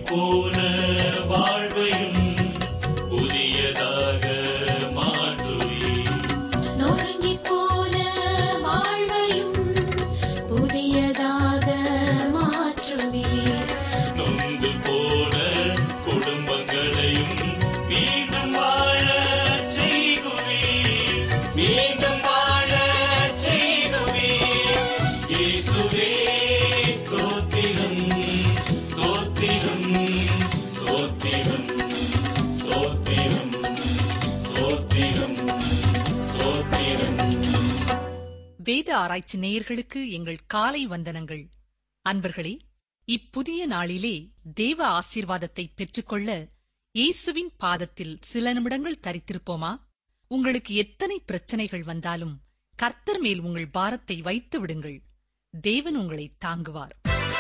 போன வாழ்வையும் புதியதாக மாற்றுவீர் நொறுங்கிப் போன வாழ்வையும் புதியதாக மாற்றுவீர். நொந்து போன குடும்பங்களையும் மீண்டும் வாழச் செய்குவீர் மீண்டும் வாழச் செய்குவீர் இயேசுவே ஸ்தோத்திரம் ஸ்தோத்திரம் ஸ்தோத்திரம் ஸ்தோத்திரம் ஸ்தோத்திரம் ஸ்தோத்திரம் வேத ஆராய்ச்சி நேயர்களுக்கு எங்கள் காலை வந்தனங்கள் அன்பர்களே இப்புதிய நாளிலே தேவ ஆசீர்வாதத்தை பெற்றுக்கொள்ள இயேசுவின் பாதத்தில் சில நிமிடங்கள் தரித்திருப்போமா உங்களுக்கு எத்தனை பிரச்சனைகள் வந்தாலும் கர்த்தர் மேல் உங்கள் பாரத்தை வைத்து விடுங்கள் தேவன் உங்களை தாங்குவார்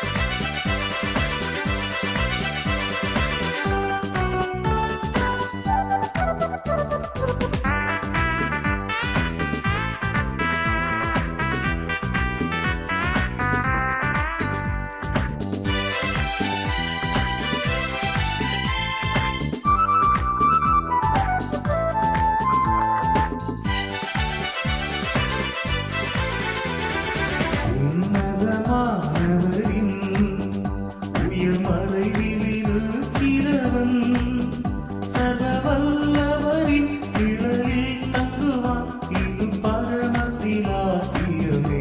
உன்னதமானவரின் உயர் மறைவில் இருக்கிறவன் சர்வவல்லவரின் நிழலில் தங்குவான் இது பரமசிலாக்கியமே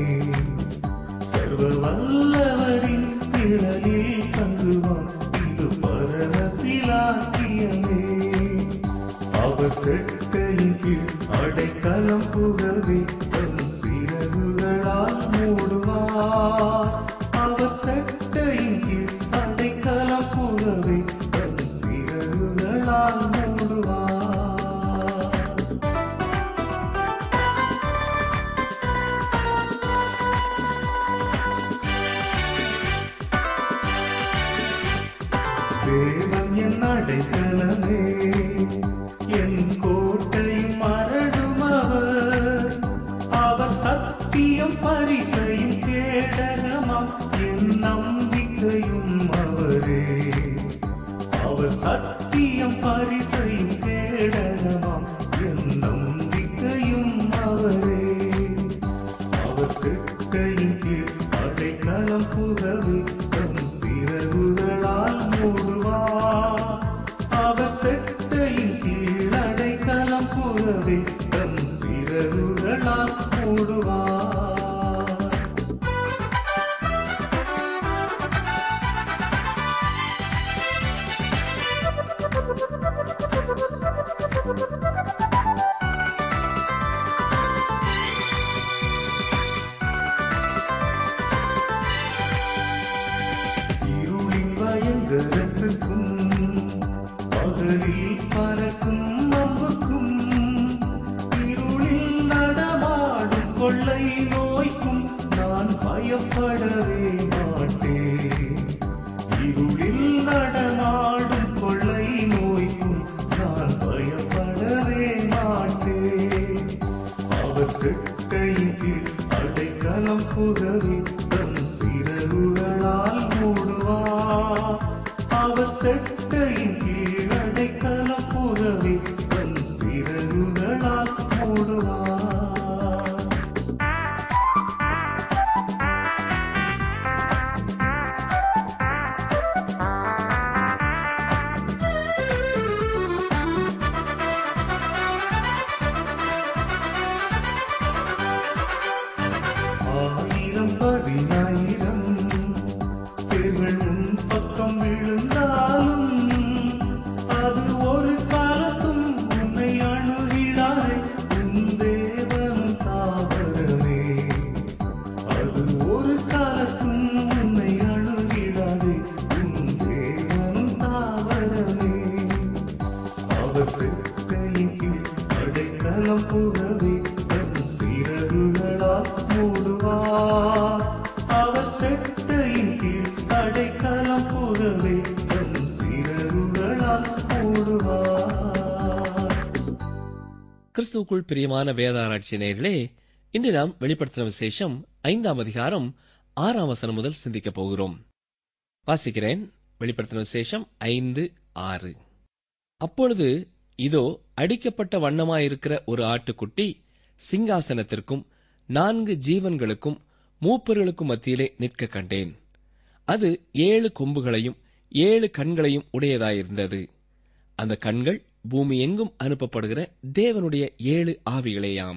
சர்வவல்லவரின் நிழலில் தங்குவான் இது பரமசிலாக்கியமே அவர் செட்டையின் கீழ் அடைக்கலம் புகவே தன் சிறகுகளால் மூடுவார் அவர் செட்டையின் கீழ் அடைக்கலம் புகவே தன் சிறகுகளால் மூடுவார் தேவன் என் அடைக்கலமே என் கோட்டையும் மரடும் அவர் அவர் சத்தியம் பரிசையும் கேடகமாம் என் நம்பிக்கையும் அவரே அவர் சத்தியம் பரிசையும் கேடகமாம் என் நம்பிக்கையும் அவரே அவர் செட்டையின் கீழ் அடைக்கலம் புகவே தன் சிறகுகளால் மூடுவார் அவர் செட்டையின் கீழ் அடைக்கலம் புகவே தன் சிறகுகளால் மூடுவார் இருளின் பயங்கரத்துக்கும் பகலில் பறக்கும் அம்புக்கும் இருளில் நடமாடும் கொள்ளை நோய்க்கும் நான் பயப்படவே மாட்டேன் இருளில் நடமாடும் கொள்ளை நோய்க்கும் நான் பயப்படவே மாட்டேன் அவர் செட்டையின் கீழ் அடைக்கலம் புகவே தன் சிறகுகளால் மூடுவார் அவர் செட்டையின் கீழ் அடைக்கலம் புகவே தன் சிறகுகளால் மூடுவார் ஆயிரம் பதினாயிரம் பேர்கள் உன் பக்கம் விழுந்தாலும் அது ஒரு காலத்தும் உன்னை அணுகிடாதே உன் தேவன் தாவரமே அது ஒரு காலத்தும் உன்னை அணுகிடாதே உன் தேவன் தாவரமே அவர் செட்டையின் கீழ் அடைக்கலம் புகவே தன் சிறகுகளால் மூடுவார் அவர் செட்டையின் கீழ் அடைக்கலம் புகவே தன் சிறகுகளால் மூடுவார் கிறிஸ்துவுக்குள் பிரியமான வேதாராய்ச்சி நேயர்களே இன்று நாம் வெளிப்படுத்தின விசேஷம் ஐந்தாம் அதிகாரம் ஆறாம் வசனம் முதல் சிந்திக்கப் போகிறோம் வாசிக்கிறேன் வெளிப்படுத்தின விசேஷம் ஐந்து ஆறு அப்பொழுது இதோ அடிக்கப்பட்ட வண்ணமாயிருக்கிற ஒரு ஆட்டுக்குட்டி சிங்காசனத்திற்கும் நான்கு ஜீவன்களுக்கும் மூப்பர்களுக்கும் மத்தியிலே நிற்க கண்டேன் அது ஏழு கொம்புகளையும் ஏழு கண்களையும் உடையதாயிருந்தது அந்த கண்கள் பூமி எங்கும் அனுப்பப்படுகிற தேவனுடைய ஏழு ஆவிகளேயாம்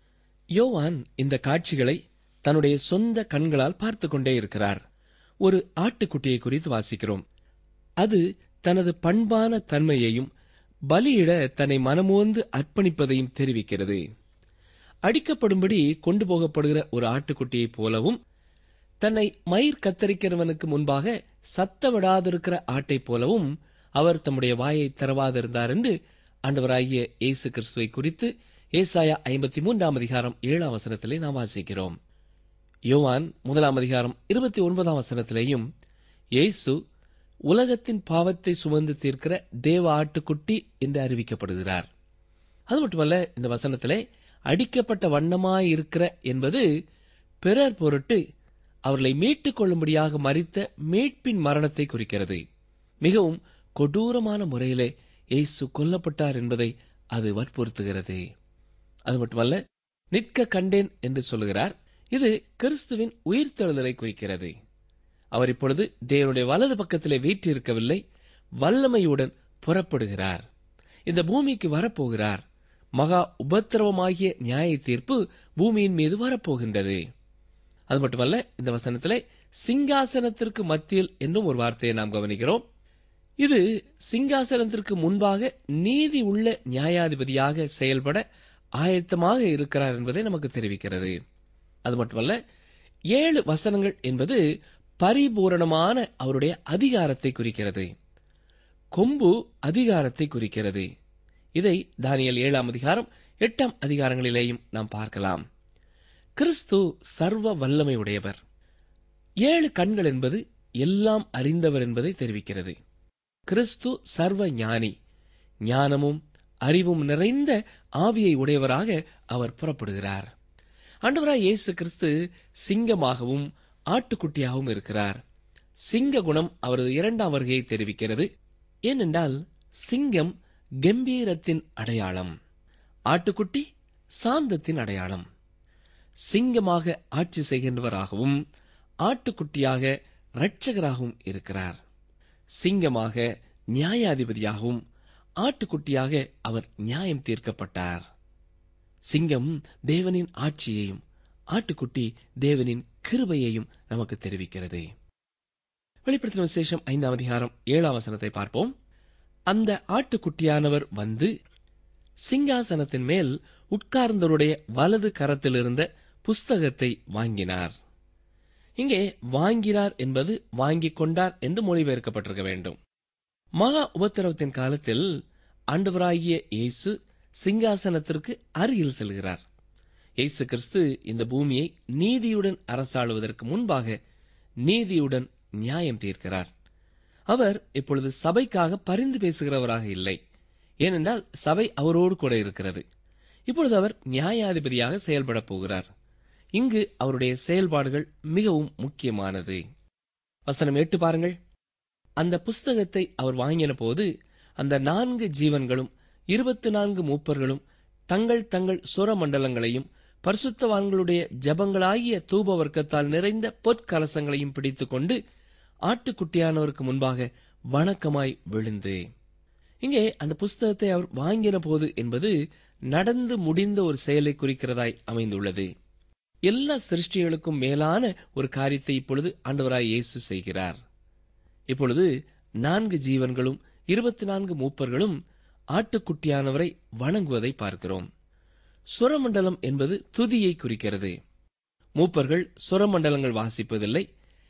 யோவான் இந்த காட்சிகளை தன்னுடைய சொந்த கண்களால் பார்த்துக் கொண்டே இருக்கிறார் ஒரு ஆட்டுக்குட்டியை குறித்து வாசிக்கிறோம் அது தனது பண்பான தன்மையையும் பலியிட தன்னை மனமோந்து அர்ப்பணிப்பதையும் தெரிவிக்கிறது அடிக்கப்படும்படி கொண்டு போகப்படுகிற ஒரு ஆட்டுக்குட்டியைப் போலவும் தன்னை மயிர் கத்தரிக்கிறவனுக்கு முன்பாக சத்த விடாதிருக்கிற ஆட்டைப் போலவும் அவர் தம்முடைய வாயை திறவாதிருந்தார் என்று ஆண்டவராகிய இயேசு கிறிஸ்துவை குறித்து ஏசாயா ஐம்பத்தி மூன்றாம் அதிகாரம் ஏழாம் வசனத்திலே நாம் வாசிக்கிறோம் யோவான் முதலாம் அதிகாரம் இருபத்தி ஒன்பதாம் வசனத்திலேயும் இயேசு உலகத்தின் பாவத்தை சுமந்து தீர்க்கிற தேவ ஆட்டுக்குட்டி என்று அறிவிக்கப்படுகிறார் அது மட்டுமல்ல இந்த வசனத்திலே அடிக்கப்பட்ட வண்ணமாயிருக்கிற என்பது பிறர் பொருட்டு அவர்களை மீட்டுக் கொள்ளும்படியாக மறித்த மீட்பின் மரணத்தை குறிக்கிறது மிகவும் கொடூரமான முறையிலே இயேசு கொல்லப்பட்டார் என்பதை அது வற்புறுத்துகிறது அது மட்டுமல்ல நிற்க கண்டேன் என்று சொல்லுகிறார் இது கிறிஸ்துவின் உயிர்த்தெழுதலை குறிக்கிறது அவர் இப்பொழுது தேவனுடைய வலது பக்கத்திலே வீற்றிருக்கவில்லை வல்லமையுடன் புறப்படுகிறார் இந்த பூமிக்கு வரப்போகிறார் மகா உபத்திரவமாகிய நியாய தீர்ப்பு பூமியின் மீது வரப்போகின்றது அது மட்டுமல்ல இந்த வசனத்திலே சிங்காசனத்திற்கு மத்தியில் என்றும் ஒரு வார்த்தையை நாம் கவனிக்கிறோம் இது சிங்காசனத்திற்கு முன்பாக நீதி உள்ள நியாயாதிபதியாக செயல்பட ஆயத்தமாக இருக்கிறார் என்பதை நமக்கு தெரிவிக்கிறது அது மட்டுமல்ல ஏழு வசனங்கள் என்பது பரிபூரணமான அவருடைய அதிகாரத்தை குறிக்கிறது கொம்பு அதிகாரத்தை குறிக்கிறது இதை தானியல் ஏழாம் அதிகாரம் எட்டாம் அதிகாரங்களிலேயும் நாம் பார்க்கலாம் கிறிஸ்து சர்வ வல்லமை உடையவர் ஏழு கண்கள் என்பது எல்லாம் அறிந்தவர் என்பதை தெரிவிக்கிறது கிறிஸ்து சர்வ ஞானி ஞானமும் அறிவும் நிறைந்த ஆவியை உடையவராக அவர் புறப்படுகிறார் ஆண்டவராய் இயேசு கிறிஸ்து சிங்கமாகவும் ஆட்டுக்குட்டியாகவும் இருக்கிறார் சிங்க குணம் அவரது இரண்டாம் வருகையை தெரிவிக்கிறது ஏனென்றால் சிங்கம் கம்பீரத்தின் அடையாளம் ஆட்டுக்குட்டி சாந்தத்தின் அடையாளம் சிங்கமாக ஆட்சி செய்கின்றவராகவும் ஆட்டுக்குட்டியாக இரட்சகராகவும் இருக்கிறார் சிங்கமாக நியாயாதிபதியாகவும் ஆட்டுக்குட்டியாக அவர் நியாயம் தீர்க்கப்பட்டார் சிங்கம் தேவனின் ஆட்சியையும் ஆட்டுக்குட்டி தேவனின் கிருபையையும் நமக்கு தெரிவிக்கிறது வெளிப்படுத்தின விசேஷம் ஐந்தாம் அதிகாரம் ஏழாம் வசனத்தை பார்ப்போம் அந்த ஆட்டுக்குட்டியானவர் வந்து சிங்காசனத்தின் மேல் உட்கார்ந்தவருடைய வலது கரத்தில் இருந்த புஸ்தகத்தை வாங்கினார் இங்கே வாங்கினார் என்பது வாங்கிக் கொண்டார் என்று மொழிபெயர்க்கப்பட்டிருக்க வேண்டும் மகா உபத்திரவத்தின் காலத்தில் ஆண்டவராகிய இயேசு சிங்காசனத்திற்கு அருகில் செல்கிறார் இயேசு கிறிஸ்து இந்த பூமியை நீதியுடன் அரசாளுவதற்கு முன்பாக நீதியுடன் நியாயம் தீர்க்கிறார் அவர் இப்பொழுது சபைக்காக பரிந்து பேசுகிறவராக இல்லை ஏனென்றால் சபை அவரோடு கூட இருக்கிறது இப்பொழுது அவர் நியாயாதிபதியாக செயல்படப் போகிறார் இங்கு அவருடைய செயல்பாடுகள் மிகவும் முக்கியமானது வசனம் எட்டு பாருங்கள் அந்த புஸ்தகத்தை அவர் வாங்கின போது அந்த நான்கு ஜீவன்களும் இருபத்தி நான்கு மூப்பர்களும் தங்கள் தங்கள் சுரமண்டலங்களையும் பரிசுத்தவான்களுடைய ஜபங்களாகிய தூப வர்க்கத்தால் நிறைந்த பொற்கலசங்களையும் பிடித்துக்கொண்டு ஆட்டுக்குட்டியானவருக்கு முன்பாக வணக்கமாய் விழுந்து இங்கே அந்த புஸ்தகத்தை அவர் வாங்கின போது என்பது நடந்து முடிந்த ஒரு செயலை குறிக்கிறதாய் அமைந்துள்ளது எல்லா சிருஷ்டிகளுக்கும் மேலான ஒரு காரியத்தை இப்பொழுது ஆண்டவராய் இயேசு செய்கிறார் இப்பொழுது நான்கு ஜீவன்களும் இருபத்தி நான்கு மூப்பர்களும் ஆட்டுக்குட்டியானவரை வணங்குவதை பார்க்கிறோம் சுரமண்டலம் என்பது துதியை குறிக்கிறது மூப்பர்கள் சுரமண்டலங்கள் வாசிப்பதில்லை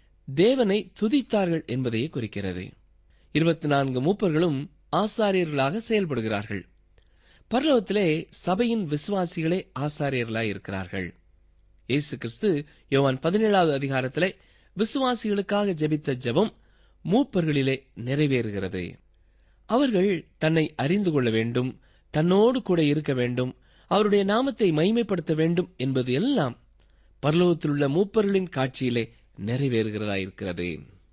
தேவனை துதித்தார்கள் என்பதையே குறிக்கிறது இருபத்தி நான்கு மூப்பர்களும் ஆசாரியர்களாக செயல்படுகிறார்கள் பரலோகத்திலே சபையின் விசுவாசிகளே ஆசாரியர்களாய் இருக்கிறார்கள் இயேசு கிறிஸ்து யோவான் பதினேழாவது அதிகாரத்திலே விசுவாசிகளுக்காக ஜெபித்த ஜெபம் மூப்பர்களிலே நிறைவேறுகிறது அவர்கள் தன்னை அறிந்து கொள்ள வேண்டும் தன்னோடு கூட இருக்க வேண்டும் அவருடைய நாமத்தை மைமைப்படுத்த வேண்டும் என்பது எல்லாம் பரலோகத்திலுள்ள மூப்பர்களின் காட்சியிலே நிறைவேறுகிறதா இருக்கிறது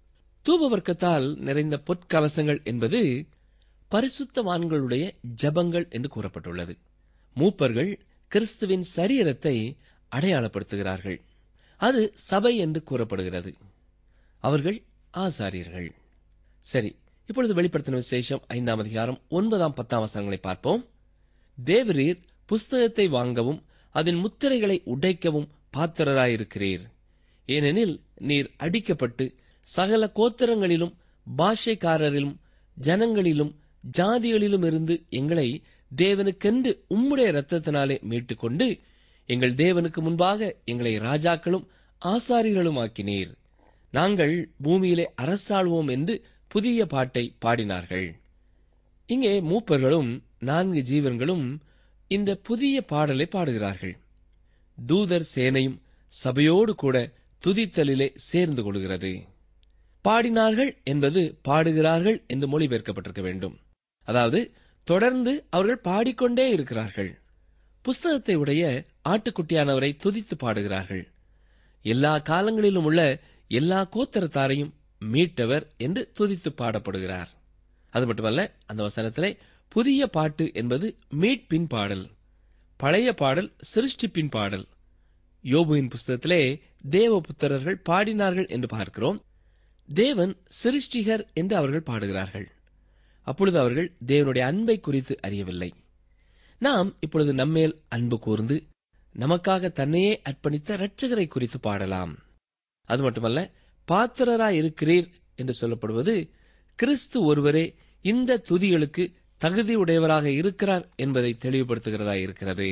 தூபவர்க்கத்தால் நிறைந்த பொற்கலசங்கள் என்பது பரிசுத்தவான்களுடைய ஜபங்கள் என்று கூறப்பட்டுள்ளது மூப்பர்கள் கிறிஸ்துவின் சரீரத்தை அடையாளப்படுத்துகிறார்கள் அது சபை என்று கூறப்படுகிறது அவர்கள் ஆசாரியர்கள் சரி இப்பொழுது வெளிப்படுத்தின விசேஷம் ஐந்தாம் அதிகாரம் ஒன்பதாம் பத்தாம் வசனங்களை பார்ப்போம் தேவரீர் புஸ்தகத்தை வாங்கவும் அதன் முத்திரைகளை உடைக்கவும் பாத்திரராயிருக்கிறீர் ஏனெனில் நீர் அடிக்கப்பட்டு சகல கோத்திரங்களிலும் பாஷைக்காரரிலும் ஜனங்களிலும் ஜாதிகளிலும் இருந்து எங்களை தேவனுக்கென்று உம்முடைய இரத்தத்தினாலே மீட்டுக்கொண்டு எங்கள் தேவனுக்கு முன்பாக எங்களை ராஜாக்களும் ஆசாரிகளும் ஆக்கினீர் நாங்கள் பூமியிலே அரசாள்வோம் என்று புதிய பாட்டை பாடினார்கள் இங்கே மூப்பர்களும் நான்கு ஜீவன்களும் இந்த புதிய பாடலை பாடுகிறார்கள் தூதர் சேனையும் சபையோடு கூட துதித்தலிலே சேர்ந்து கொள்கிறது பாடினார்கள் என்பது பாடுகிறார்கள் என்று மொழிபெயர்க்கப்பட்டிருக்க வேண்டும் அதாவது தொடர்ந்து அவர்கள் பாடிக்கொண்டே இருக்கிறார்கள் புஸ்தகத்தை உடைய ஆட்டுக்குட்டியானவரை துதித்து பாடுகிறார்கள் எல்லா காலங்களிலும் உள்ள எல்லா கோத்தரத்தாரையும் மீட்டவர் என்று துதித்து பாடப்படுகிறார் அது மட்டுமல்ல அந்த வசனத்திலே புதிய பாட்டு என்பது மீட்பின் பாடல் பழைய பாடல் சிருஷ்டிப்பின் பாடல் யோபுவின் புஸ்தகத்திலே தேவபுத்திரர்கள் பாடினார்கள் என்று பார்க்கிறோம் தேவன் சிருஷ்டிகர் என்று அவர்கள் பாடுகிறார்கள் அப்பொழுது அவர்கள் தேவனுடைய அன்பை குறித்து அறியவில்லை நாம் இப்பொழுது நம்மேல் அன்பு கூர்ந்து நமக்காக தன்னையே அர்ப்பணித்த இரட்சகரை குறித்து பாடலாம் அது மட்டுமல்ல பாத்திரராய் இருக்கிறீர் என்று சொல்லப்படுவது கிறிஸ்து ஒருவரே இந்த துதிகளுக்கு தகுதியுடையவராக இருக்கிறார் என்பதை தெளிவுபடுத்துகிறதா இருக்கிறது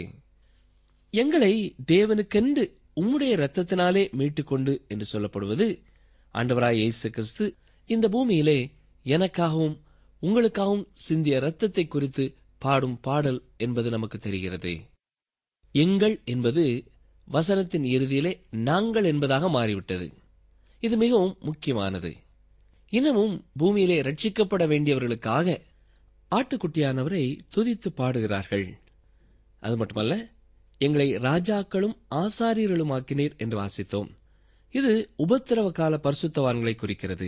எங்களை தேவனுக்கென்று உம்முடைய இரத்தத்தினாலே மீட்டுக்கொண்டு என்று சொல்லப்படுவது ஆண்டவராய் இயேசு கிறிஸ்து இந்த பூமியிலே எனக்காகவும் உங்களுக்காகவும் சிந்திய இரத்தத்தை குறித்து பாடும் பாடல் என்பது நமக்கு தெரிகிறது எங்கள் என்பது வசனத்தின் இறுதியிலே நாங்கள் என்பதாக மாறிவிட்டது இது மிகவும் முக்கியமானது இன்னமும் பூமியிலே ரட்சிக்கப்பட வேண்டியவர்களுக்காக ஆட்டுக்குட்டியானவரை துதித்து பாடுகிறார்கள் அது மட்டுமல்ல எங்களை ராஜாக்களும் ஆசாரியர்களுமாக்கினீர் என்று வாசித்தோம் இது உபத்திரவ கால பரிசுத்தவான்களை குறிக்கிறது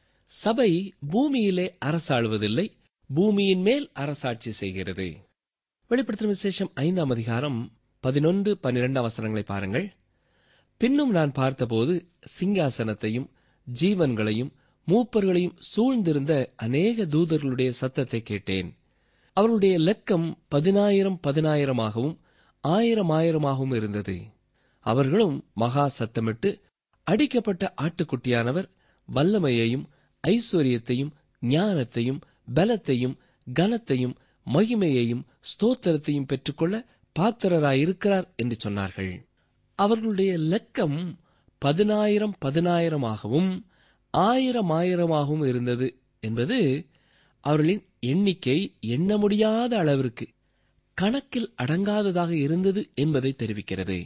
சபை பூமியிலே அரசாளுவதில்லை பூமியின் மேல் அரசாட்சி செய்கிறது வெளிப்படுத்தின விசேஷம் ஐந்தாம் அதிகாரம் பதினொன்று பன்னிரண்டாம் அவசரங்களை பாருங்கள் பின்னும் நான் பார்த்தபோது சிங்காசனத்தையும் ஜீவன்களையும் மூப்பர்களையும் சூழ்ந்திருந்த அநேக தூதர்களுடைய சத்தத்தை கேட்டேன் அவர்களுடைய லக்கம் பதினாயிரம் பதினாயிரமாகவும் ஆயிரம் ஆயிரமாகவும் இருந்தது அவர்களும் மகா சத்தமிட்டு அடிக்கப்பட்ட ஆட்டுக்குட்டியானவர் வல்லமையையும் ஐஸ்வர்யத்தையும் ஞானத்தையும் பலத்தையும் கனத்தையும் மகிமையையும் ஸ்தோத்திரத்தையும் பெற்றுக்கொள்ள பாத்திரராயிருக்கிறார் என்று சொன்னார்கள் அவர்களுடைய லக்கம் பதினாயிரம் பதினாயிரமாகவும் ஆயிரம் ஆயிரமாகவும் இருந்தது என்பது அவர்களின் எண்ணிக்கை எண்ண முடியாத அளவிற்கு கணக்கில் அடங்காததாக இருந்தது என்பதை தெரிவிக்கிறது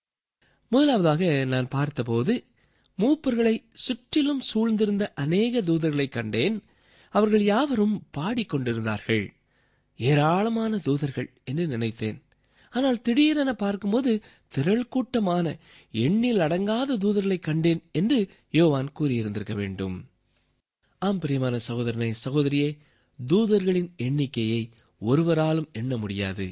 முதலாவதாக நான் பார்த்தபோது மூப்பர்களை சுற்றிலும் சூழ்ந்திருந்த அநேக தூதர்களை கண்டேன் அவர்கள் யாவரும் பாடிக்கொண்டிருந்தார்கள் ஏராளமான தூதர்கள் என்று நினைத்தேன் ஆனால் திடீரென பார்க்கும்போது திரள் கூட்டமான எண்ணில் அடங்காத தூதர்களை கண்டேன் என்று யோவான் கூறியிருந்திருக்க வேண்டும் ஆம் பிரியமான சகோதரனே சகோதரியே தூதர்களின் எண்ணிக்கையை ஒருவராலும் எண்ண முடியாது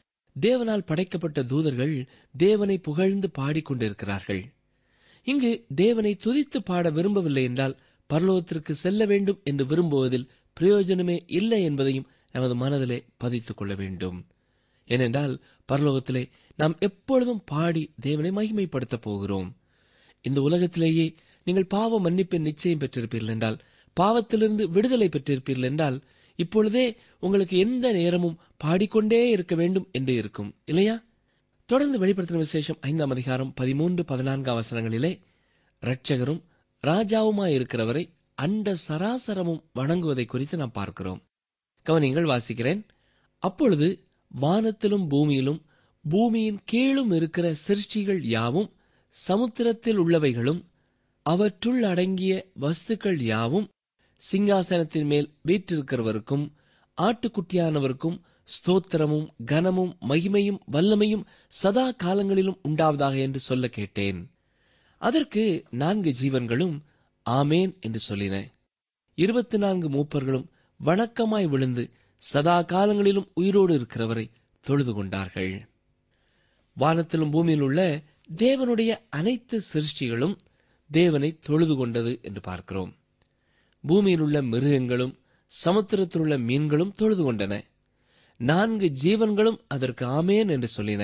தேவனால் படைக்கப்பட்ட தூதர்கள் தேவனை புகழ்ந்து பாடிக்கொண்டிருக்கிறார்கள் இங்கு தேவனை துதித்து பாட விரும்பவில்லை என்றால் பரலோகத்திற்கு செல்ல வேண்டும் என்று விரும்புவதில் பிரயோஜனமே இல்லை என்பதையும் நமது மனதிலே பதித்துக் கொள்ள வேண்டும் ஏனென்றால் பரலோகத்திலே நாம் எப்பொழுதும் பாடி தேவனை மகிமைப்படுத்தப் போகிறோம் இந்த உலகத்திலேயே நீங்கள் பாவ மன்னிப்பின் நிச்சயம் பெற்றிருப்பீர்கள் என்றால் பாவத்திலிருந்து விடுதலை பெற்றிருப்பீர்கள் என்றால் இப்பொழுதே உங்களுக்கு எந்த நேரமும் பாடிக்கொண்டே இருக்க வேண்டும் என்று இருக்கும் இல்லையா தொடர்ந்து வெளிப்படுத்தின விசேஷம் ஐந்தாம் அதிகாரம் பதிமூன்று பதினான்காம் வசனங்களிலே இரட்சகரும் ராஜாவுமாயிருக்கிறவரை அண்ட சராசரமும் வணங்குவதை குறித்து நாம் பார்க்கிறோம் கவனிங்கள் வாசிக்கிறேன் அப்பொழுது வானத்திலும் பூமியிலும் பூமியின் கீழும் இருக்கிற சிருஷ்டிகள் யாவும் சமுத்திரத்தில் உள்ளவைகளும் அவற்றுள் அடங்கிய வஸ்துக்கள் யாவும் சிங்காசனத்தின் மேல் வீற்றிருக்கிறவருக்கும் ஆட்டுக்குட்டியானவருக்கும் ஸ்தோத்திரமும் கனமும் மகிமையும் வல்லமையும் சதா காலங்களிலும் உண்டாவதாக என்று சொல்ல கேட்டேன் அதற்கு நான்கு ஜீவன்களும் ஆமேன் என்று சொல்லின இருபத்தி நான்கு மூப்பர்களும் வணக்கமாய் விழுந்து சதா காலங்களிலும் உயிரோடு இருக்கிறவரை தொழுது கொண்டார்கள் வானத்திலும் பூமியில் உள்ள தேவனுடைய அனைத்து சிருஷ்டிகளும் தேவனை தொழுது கொண்டது என்று பார்க்கிறோம் பூமியில் உள்ள மிருகங்களும் சமுத்திரத்தில் உள்ள மீன்களும் தொழுது கொண்டன நான்கு ஜீவன்களும் அதற்கு ஆமேன் என்று சொல்லின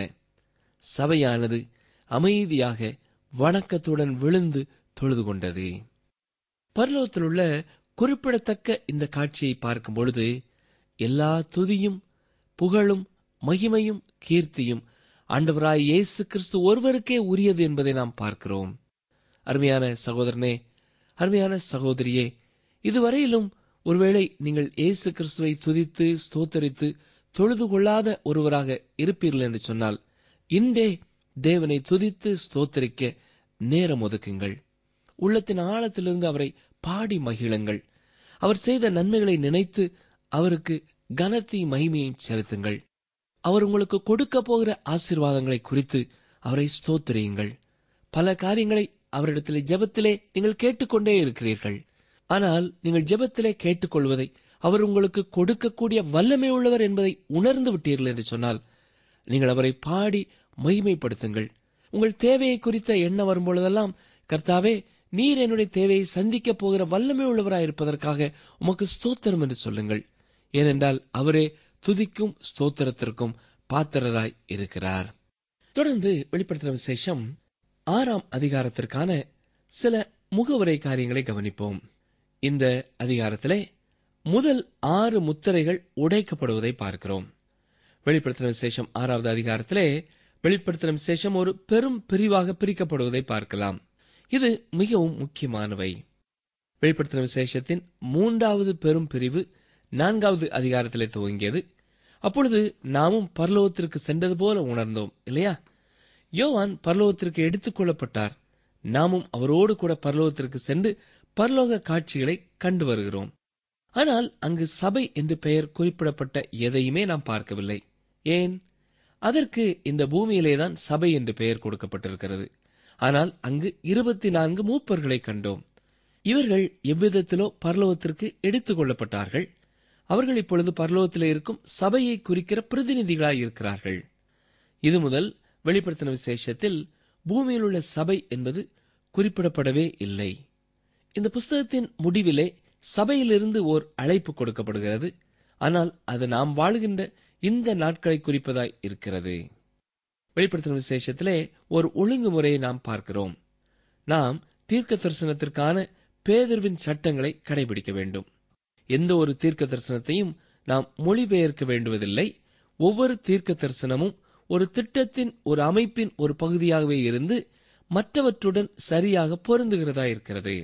சபையானது அமைதியாக வணக்கத்துடன் விழுந்து தொழுது கொண்டது பரலோகத்தில் உள்ள குறிப்பிடத்தக்க இந்த காட்சியை பார்க்கும் பொழுது எல்லா துதியும் புகழும் மகிமையும் கீர்த்தியும் ஆண்டவராய் இயேசு கிறிஸ்து ஒருவருக்கே உரியது என்பதை நாம் பார்க்கிறோம் அருமையான சகோதரனே அருமையான சகோதரியே இதுவரையிலும் ஒருவேளை நீங்கள் இயேசு கிறிஸ்துவை துதித்து ஸ்தோத்தரித்து தொழுது கொள்ளாத ஒருவராக இருப்பீர்கள் என்று சொன்னால் இன்றே தேவனை துதித்து ஸ்தோத்தரிக்க நேரம் ஒதுக்குங்கள் உள்ளத்தின் ஆழத்திலிருந்து அவரை பாடி மகிழுங்கள் அவர் செய்த நன்மைகளை நினைத்து அவருக்கு கனத்தையும் மகிமையையும் செலுத்துங்கள் அவர் உங்களுக்கு கொடுக்க போகிற ஆசீர்வாதங்களை குறித்து அவரை ஸ்தோத்திரியுங்கள் பல காரியங்களை அவரிடத்திலே ஜெபத்திலே நீங்கள் கேட்டுக்கொண்டே இருக்கிறீர்கள் ஆனால் நீங்கள் ஜெபத்திலே கேட்டுக்கொள்வதை அவர் உங்களுக்கு கொடுக்கக்கூடிய வல்லமை உள்ளவர் என்பதை உணர்ந்து விட்டீர்கள் என்று சொன்னால் நீங்கள் அவரை பாடி மகிமைப்படுத்துங்கள் உங்கள் தேவையை குறித்த எண்ணம் வரும்பொழுதெல்லாம் கர்த்தாவே நீர் என்னுடைய தேவையை சந்திக்கப் போகிற வல்லமை உள்ளவராய் இருப்பதற்காக உமக்கு ஸ்தோத்திரம் என்று சொல்லுங்கள் ஏனென்றால் அவரே துதிக்கும் ஸ்தோத்திரத்திற்கும் பாத்திரராய் இருக்கிறார் தொடர்ந்து வெளிப்படுத்தின விசேஷம் ஆறாம் அதிகாரத்திற்கான சில முகவுரை காரியங்களை கவனிப்போம் இந்த அதிகாரத்திலே முதல் ஆறு முத்திரைகள் உடைக்கப்படுவதை பார்க்கிறோம் வெளிப்படுத்தின விசேஷம் ஆறாவது அதிகாரத்திலே வெளிப்படுத்தின விசேஷம் ஒரு பெரும் பிரிவாக பிரிக்கப்படுவதை பார்க்கலாம் இது மிகவும் முக்கியமானவை வெளிப்படுத்தின விசேஷத்தின் மூன்றாவது பெரும் பிரிவு நான்காவது அதிகாரத்திலே துவங்கியது அப்பொழுது நாமும் பரலோகத்திற்கு சென்றது போல உணர்ந்தோம் இல்லையா யோவான் பரலோகத்திற்கு எடுத்துக் கொள்ளப்பட்டார் நாமும் அவரோடு கூட பரலோகத்திற்கு சென்று பரலோக காட்சிகளை கண்டு வருகிறோம் ஆனால் அங்கு சபை என்று பெயர் குறிப்பிடப்பட்ட எதையுமே நாம் பார்க்கவில்லை ஏன் அதற்கு இந்த பூமியிலேதான் சபை என்று பெயர் கொடுக்கப்பட்டிருக்கிறது ஆனால் அங்கு இருபத்தி நான்கு மூப்பர்களை கண்டோம் இவர்கள் எவ்விதத்திலோ பரலோகத்திற்கு எடுத்துக் கொள்ளப்பட்டார்கள் அவர்கள் இப்பொழுது பரலோகத்திலே இருக்கும் சபையை குறிக்கிற பிரதிநிதிகளாய் இருக்கிறார்கள் இது முதல் வெளிப்படுத்தின விசேஷத்தில் பூமியில் உள்ள சபை என்பது குறிப்பிடப்படவே இல்லை இந்த புஸ்தகத்தின் முடிவிலே சபையிலிருந்து ஓர் அழைப்பு கொடுக்கப்படுகிறது ஆனால் அது நாம் வாழ்கின்ற இந்த நாட்களை குறிப்பதாய் இருக்கிறது வெளிப்படுத்தின விசேஷத்திலே ஒரு ஒழுங்குமுறையை நாம் பார்க்கிறோம் நாம் தீர்க்க தரிசனத்திற்கான பேதர்வின் சட்டங்களை கடைபிடிக்க வேண்டும் எந்த ஒரு தீர்க்க தரிசனத்தையும் நாம் மொழிபெயர்க்க வேண்டுவதில்லை ஒவ்வொரு தீர்க்க தரிசனமும் ஒரு திட்டத்தின் ஒரு அமைப்பின் ஒரு பகுதியாகவே இருந்து மற்றவற்றுடன் சரியாக பொருந்துகிறதா இருக்கிறது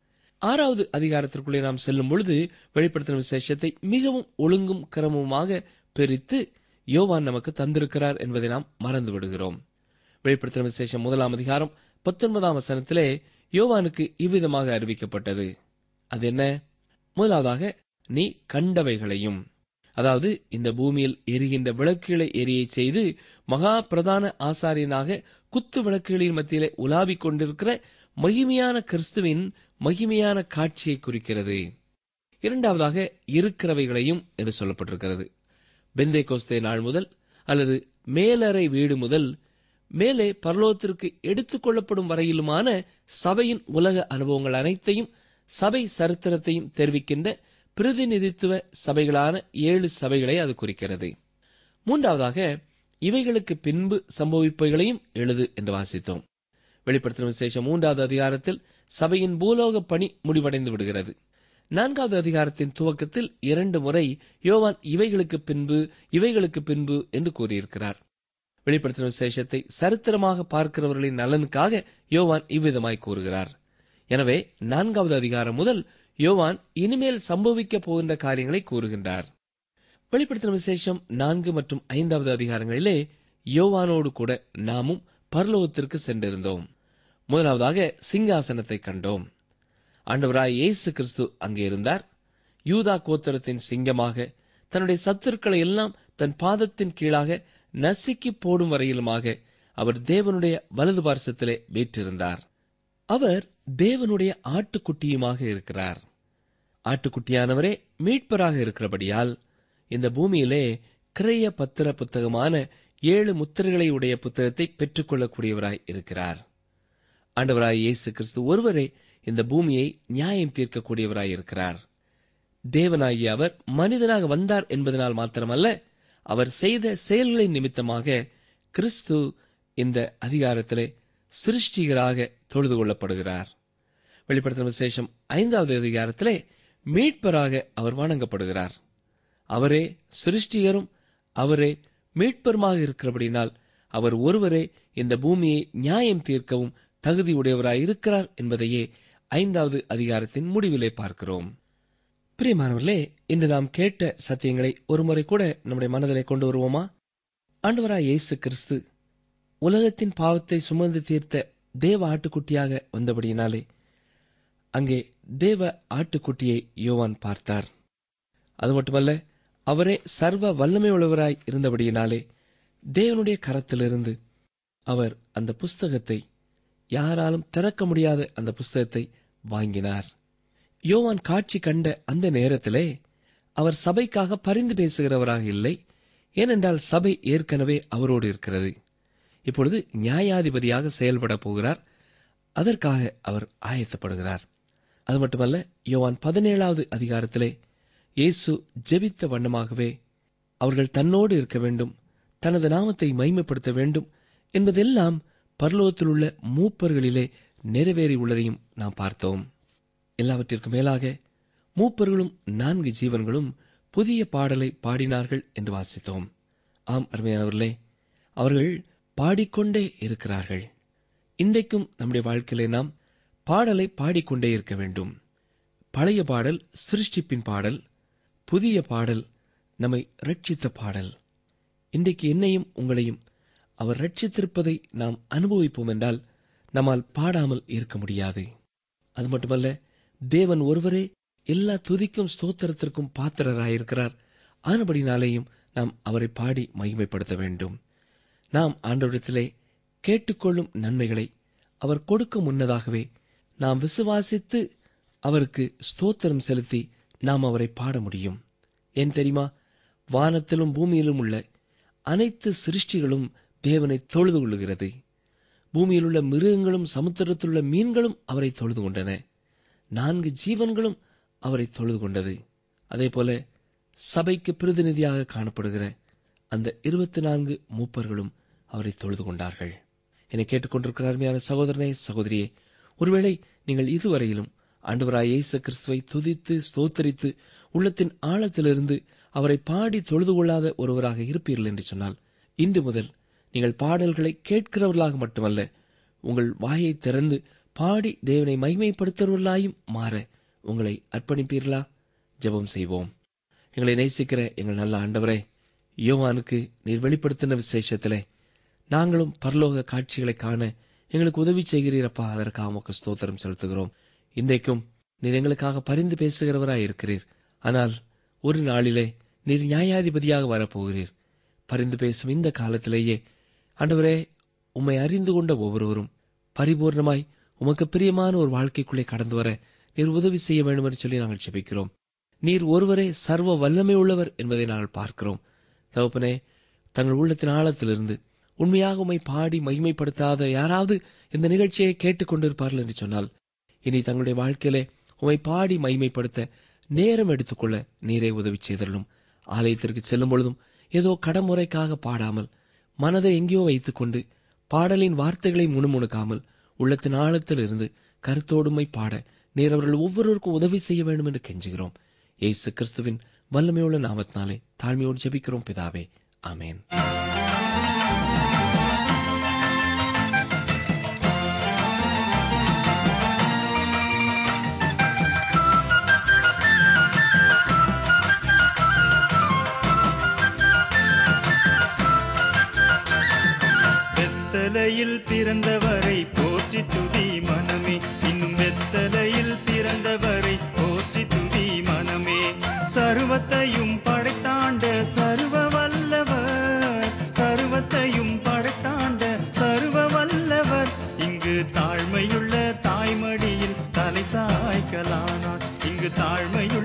ஆறாவது அதிகாரத்திற்குள்ளே நாம் செல்லும் பொழுது வெளிப்படுத்தின விசேஷத்தை மிகவும் ஒழுங்கும் கிரமமாக பிரித்து யோவான் நமக்கு தந்திருக்கிறார் என்பதை நாம் மறந்து விடுகிறோம் வெளிப்படுத்தின விசேஷம் முதலாம் அதிகாரம் பத்தொன்பதாம் வசனத்திலே யோவானுக்கு இவ்விதமாக அறிவிக்கப்பட்டது அது என்ன முதலாவதாக நீ கண்டவைகளையும் அதாவது இந்த பூமியில் எரிகின்ற விளக்குகளை எரிய செய்து மகா பிரதான ஆசாரியனாக குத்து விளக்குகளின் மத்தியிலே உலாவிக் கொண்டிருக்கிற மகிமையான கிறிஸ்துவின் மகிமையான காட்சியை குறிக்கிறது இரண்டாவதாக இருக்கிறவைகளையும் என்று சொல்லப்பட்டிருக்கிறது பெந்தே கோஸ்தே நாள் முதல் அல்லது மேலறை வீடு முதல் மேலே பரலோகத்திற்கு எடுத்துக் கொள்ளப்படும் வரையிலுமான சபையின் உலக அனுபவங்கள் அனைத்தையும் சபை சரித்திரத்தையும் தெரிவிக்கின்ற பிரதிநிதித்துவ சபைகளான ஏழு சபைகளை அது குறிக்கிறது மூன்றாவதாக இவைகளுக்கு பின்பு சம்பவிப்பவைகளையும் எழுது என்று வாசித்தோம் வெளிப்படுத்தின விசேஷம் மூன்றாவது அதிகாரத்தில் சபையின் பூலோக பணி முடிவடைந்து விடுகிறது நான்காவது அதிகாரத்தின் துவக்கத்தில் இரண்டு முறை யோவான் இவைகளுக்கு பின்பு இவைகளுக்கு பின்பு என்று கூறியிருக்கிறார் வெளிப்படுத்தின விசேஷத்தை சரித்திரமாக பார்க்கிறவர்களின் நலனுக்காக யோவான் இவ்விதமாய் கூறுகிறார் எனவே நான்காவது அதிகாரம் முதல் யோவான் இனிமேல் சம்பவிக்கப் போகின்ற காரியங்களை கூறுகின்றார் வெளிப்படுத்தின விசேஷம் நான்கு மற்றும் ஐந்தாவது அதிகாரங்களிலே யோவானோடு கூட நாமும் பரலோகத்திற்கு சென்றிருந்தோம் முதலாவதாக சிங்காசனத்தை கண்டோம் ஆண்டவராய் இயேசு கிறிஸ்து அங்கே இருந்தார் யூதா கோத்திரத்தின் சிங்கமாக தன்னுடைய சத்துருக்களை எல்லாம் தன் பாதத்தின் கீழாக நசுக்கி போடும் வரையிலுமாக அவர் தேவனுடைய வலது பார்சத்திலே வீற்றிருந்தார் அவர் தேவனுடைய ஆட்டுக்குட்டியுமாக இருக்கிறார் ஆட்டுக்குட்டியானவரே மீட்பராக இருக்கிறபடியால் இந்த பூமியிலே கிரைய பத்திர புத்தகமான ஏழு முத்திரைகளை உடைய புத்தகத்தை பெற்றுக்கொள்ளக்கூடியவராய் இருக்கிறார் ஆண்டவராய் இயேசு கிறிஸ்து ஒருவரே இந்த பூமியை நியாயம் தீர்க்கக்கூடியவராய் இருக்கிறார் தேவனாகிய அவர் மனிதனாக வந்தார் என்பதனால் மாத்திரமல்ல அவர் செய்த செயல்களின் நிமித்தமாக கிறிஸ்து இந்த அதிகாரத்திலே சிருஷ்டிகராக தொழுது கொள்ளப்படுகிறார் வெளிப்படுத்தின விசேஷம் ஐந்தாவது அதிகாரத்திலே மீட்பராக அவர் வணங்கப்படுகிறார் அவரே சிருஷ்டிகரும் அவரே மீட்பருமாக இருக்கிறபடினால் அவர் ஒருவரே இந்த பூமியை நியாயம் தீர்க்கவும் தகுதியுடையவராய் இருக்கிறார் என்பதையே ஐந்தாவது அதிகாரத்தின் முடிவிலே பார்க்கிறோம் பிரியமானவர்களே இன்று நாம் கேட்ட சத்தியங்களை ஒருமுறை கூட நம்முடைய மனதிலே கொண்டு வருவோமா ஆண்டவராய் இயேசு கிறிஸ்து உலகத்தின் பாவத்தை சுமந்து தீர்த்த தேவ ஆட்டுக்குட்டியாக வந்தபடியினாலே அங்கே தேவ ஆட்டுக்குட்டியை யோவான் பார்த்தார் அது மட்டுமல்ல அவரே சர்வ வல்லமை உள்ளவராய் இருந்தபடியினாலே தேவனுடைய கரத்திலிருந்து அவர் அந்த புஸ்தகத்தை யாராலும் திறக்க முடியாத அந்த புஸ்தகத்தை வாங்கினார் யோவான் காட்சி கண்ட அந்த நேரத்திலே அவர் சபைக்காக பரிந்து பேசுகிறவராக இல்லை ஏனென்றால் சபை ஏற்கனவே அவரோடு இருக்கிறது இப்பொழுது நியாயாதிபதியாக செயல்பட போகிறார் அதற்காக அவர் ஆயத்தப்படுகிறார் அது மட்டுமல்ல யோவான் பதினேழாவது அதிகாரத்திலே இயேசு ஜெபித்த வண்ணமாகவே அவர்கள் தன்னோடு இருக்க வேண்டும் தனது நாமத்தை மைமைப்படுத்த வேண்டும் என்பதெல்லாம் பரலோகத்திலுள்ள மூப்பர்களிலே நிறைவேறி உள்ளதையும் நாம் பார்த்தோம் எல்லாவற்றிற்கும் மேலாக மூப்பர்களும் நான்கு ஜீவன்களும் புதிய பாடலை பாடினார்கள் என்று வாசித்தோம் ஆம் அருமையானவர்களே அவர்கள் பாடிக்கொண்டே இருக்கிறார்கள் இன்றைக்கும் நம்முடைய வாழ்க்கையிலே நாம் பாடலை பாடிக்கொண்டே இருக்க வேண்டும் பழைய பாடல் சிருஷ்டிப்பின் பாடல் புதிய பாடல் நம்மை ரட்சித்த பாடல் இன்றைக்கு என்னையும் உங்களையும் அவர் ரட்சித்திருப்பதை நாம் அனுபவிப்போம் என்றால் நம்மால் பாடாமல் இருக்க முடியாது அது மட்டுமல்ல தேவன் ஒருவரே எல்லா துதிக்கும் ஸ்தோத்திரத்திற்கும் பாத்திரராயிருக்கிறார் ஆனபடினாலேயும் நாம் அவரை பாடி மகிமைப்படுத்த வேண்டும் நாம் ஆண்டவரிடத்திலே கேட்டுக்கொள்ளும் நன்மைகளை அவர் கொடுக்க முன்னதாகவே நாம் விசுவாசித்து அவருக்கு ஸ்தோத்திரம் செலுத்தி நாம் அவரை பாட முடியும் ஏன் தெரியுமா வானத்திலும் பூமியிலும் உள்ள அனைத்து சிருஷ்டிகளும் தேவனை தொழுது கொள்ளுகிறது பூமியில் உள்ள மிருகங்களும் சமுத்திரத்திலுள்ள மீன்களும் அவரை தொழுது கொண்டன நான்கு ஜீவன்களும் அவரை தொழுது கொண்டது அதேபோல சபைக்கு பிரதிநிதியாக காணப்படுகிற அந்த இருபத்தி நான்கு மூப்பர்களும் அவரை தொழுது கொண்டார்கள் என்னை கேட்டுக்கொண்டிருக்கிற அருமையான சகோதரனே சகோதரியே ஒருவேளை நீங்கள் இதுவரையிலும் ஆண்டவராய் இயேசு கிறிஸ்துவை துதித்து ஸ்தோத்தரித்து உள்ளத்தின் ஆழத்திலிருந்து அவரை பாடி தொழுது கொள்ளாத ஒருவராக இருப்பீர்கள் என்று சொன்னால் இன்று முதல் நீங்கள் பாடல்களை கேட்கிறவர்களாக மட்டுமல்ல உங்கள் வாயை திறந்து பாடி தேவனை மகிமைப்படுத்துவர்களாயும் மாற உங்களை அர்ப்பணிப்பீர்களா ஜெபம் செய்வோம் எங்களை நேசிக்கிற எங்கள் நல்ல ஆண்டவரே யோவானுக்கு நீர் வெளிப்படுத்தின விசேஷத்திலே நாங்களும் பரலோக காட்சிகளை காண எங்களுக்கு உதவி செய்கிறீரப்பா அதற்காக உமக்கு ஸ்தோத்திரம் செலுத்துகிறோம் இன்றைக்கும் நீர் எங்களுக்காக பரிந்து பேசுகிறவராய் இருக்கிறீர் ஆனால் ஒரு நாளிலே நீர் நியாயாதிபதியாக வரப்போகிறீர் பரிந்து பேசும் இந்த காலத்திலேயே ஆண்டவரே உம்மை அறிந்து கொண்ட ஒவ்வொருவரும் பரிபூர்ணமாய் உமக்கு பிரியமான ஒரு வாழ்க்கைக்குள்ளே கடந்து வர நீர் உதவி செய்ய வேண்டும் என்று சொல்லி நாங்கள் ஜெபிக்கிறோம் நீர் ஒருவரே சர்வ வல்லமை உள்ளவர் என்பதை நாங்கள் பார்க்கிறோம் தகப்பனே தங்கள் உள்ளத்தின் ஆழத்திலிருந்து உண்மையாக உம்மை பாடி மகிமைப்படுத்தாத யாராவது இந்த நிகழ்ச்சியை கேட்டுக்கொண்டிருப்பார்கள் என்று சொன்னால் இனி தங்களுடைய வாழ்க்கையிலே உம்மை பாடி மகிமைப்படுத்த நேரம் எடுத்துக்கொள்ள நீரே உதவி செய்தரலும் ஆலயத்திற்கு செல்லும் பொழுதும் ஏதோ கடமுறைக்காக பாடாமல் மனதை எங்கேயோ வைத்துக்கொண்டு பாடலின் வார்த்தைகளை முணுமுணுக்காமல் உள்ளத்தின் ஆழத்தில் இருந்து கருத்தோடுமை பாட நீர் அவர்கள் ஒவ்வொருவருக்கும் உதவி செய்ய வேண்டும் என்று கெஞ்சுகிறோம் இயேசு கிறிஸ்துவின் வல்லமையுள்ள நாமத்தினாலே தாழ்மையோடு ஜெபிக்கிறோம் பிதாவே ஆமேன் வெத்தலையில் பிறந்தவரை போற்றி துதி மனமே இன்னும் வெத்தலையில் பிறந்தவரை போற்றி துதி மனமே சர்வத்தையும் படைத்தாண்ட சர்வ வல்லவர் சர்வத்தையும் படைத்தாண்ட சர்வ வல்லவர் இங்கு தாழ்மையுள்ள தாய்மடியில் தலை சாய்க்கலானார் இங்கு தாழ்மையுள்ள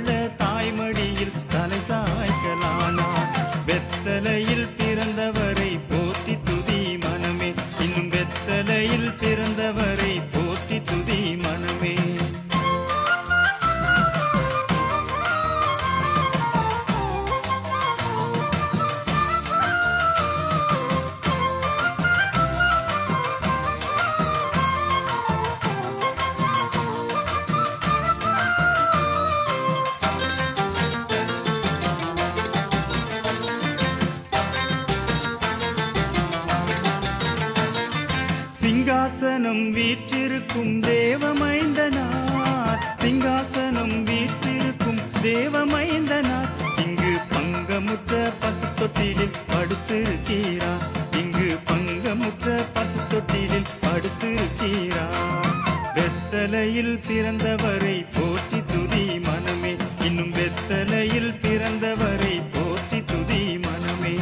வெத்தலையில் பிறந்தவரை போற்றி துதி மனமே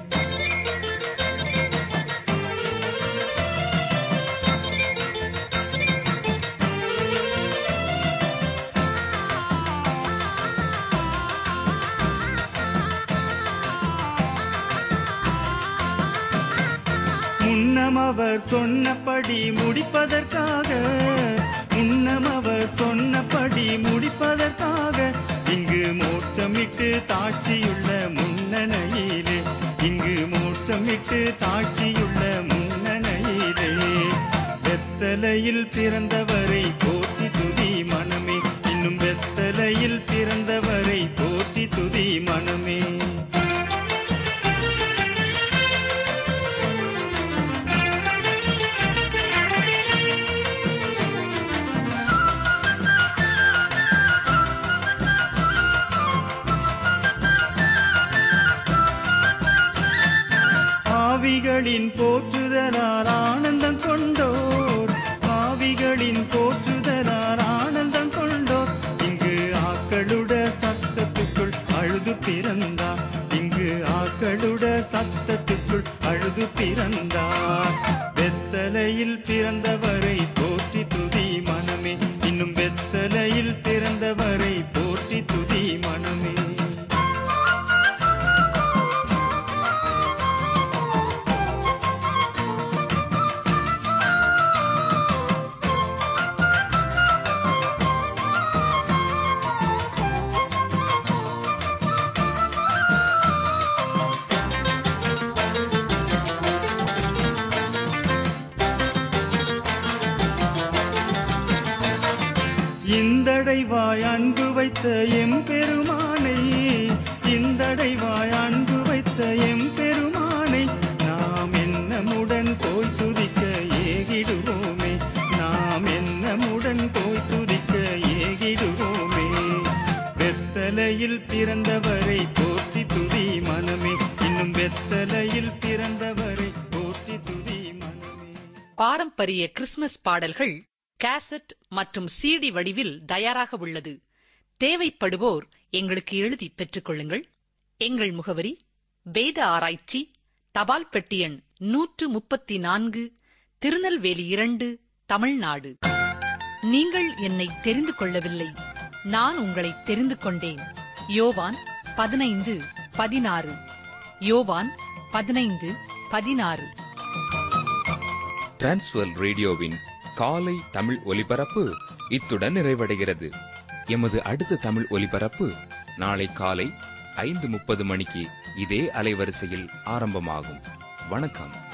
முன்னம் அவர் சொன்னபடி முடிப்பதற்காக முன்னம் அவர் சொன்னபடி முடிப்பதற்காக இங்கு மோட்சமிட்டு தாட்சியுள்ள முன்னணையிலே இங்கு மோட்சமிட்டு தாட்சியுள்ள முன்னணையிலே வெத்தலையில் பிறந்தவரை போற்றி துதி மனமே இன்னும் வெத்தலையில் பிறந்தவரை போற்றி துதி மனமே ஆவிகளின் போற்றுதலால் ஆனந்தம் கொண்டோர் ஆவிகளின் போற்றுதலால் ஆனந்தம் கொண்டோர் இங்கு ஆக்களுட சத்தத்துக்குள் அழுது பிறந்தார் இங்கு ஆக்களுட சத்தத்துக்குள் அழுது பிறந்தார் வெத்தலையில் பிறந்தவரை போற்றி துதி மனமே இன்னும் வெத்தலையில் பிறந்தவரை போற்றி துதி மனமே இந்தடைவாய் அன்பு வைத்த எம் பெருமானை இந்தடைவாய் அன்பு வைத்த எம் பெருமானை நாம் என்னமுடன் போய் துதிக்க ஏகிடுவோமே நாம் என்னமுடன் போய் துதிக்க ஏகிடுவோமே வெத்தலையில் பிறந்தவரை போற்றி துதி மனமே இன்னும் வெத்தலையில் பிறந்தவரை போற்றி துதி மனமே பாரம்பரிய கிறிஸ்துமஸ் பாடல்கள் கேசட் மற்றும் சிடி வடிவில் தயாராக உள்ளது தேவைப்படுவோர் எங்களுக்கு எழுதி பெற்றுக்கொள்ளுங்கள் எங்கள் முகவரி வேத ஆராய்ச்சி தபால் பெட்டி எண் நூற்று முப்பத்தி நான்கு திருநெல்வேலி இரண்டு தமிழ்நாடு நீங்கள் என்னை தெரிந்து கொள்ளவில்லை நான் உங்களை தெரிந்து கொண்டேன் யோவான் பதினைந்து பதினாறு யோவான் பதினைந்து பதினாறு டிரான்ஸ்வர் ரேடியோவின் காலை தமிழ் ஒலிபரப்பு இத்துடன் நிறைவடைகிறது எமது அடுத்த தமிழ் ஒலிபரப்பு நாளை காலை ஐந்து முப்பது மணிக்கு இதே அலைவரிசையில் ஆரம்பமாகும் வணக்கம்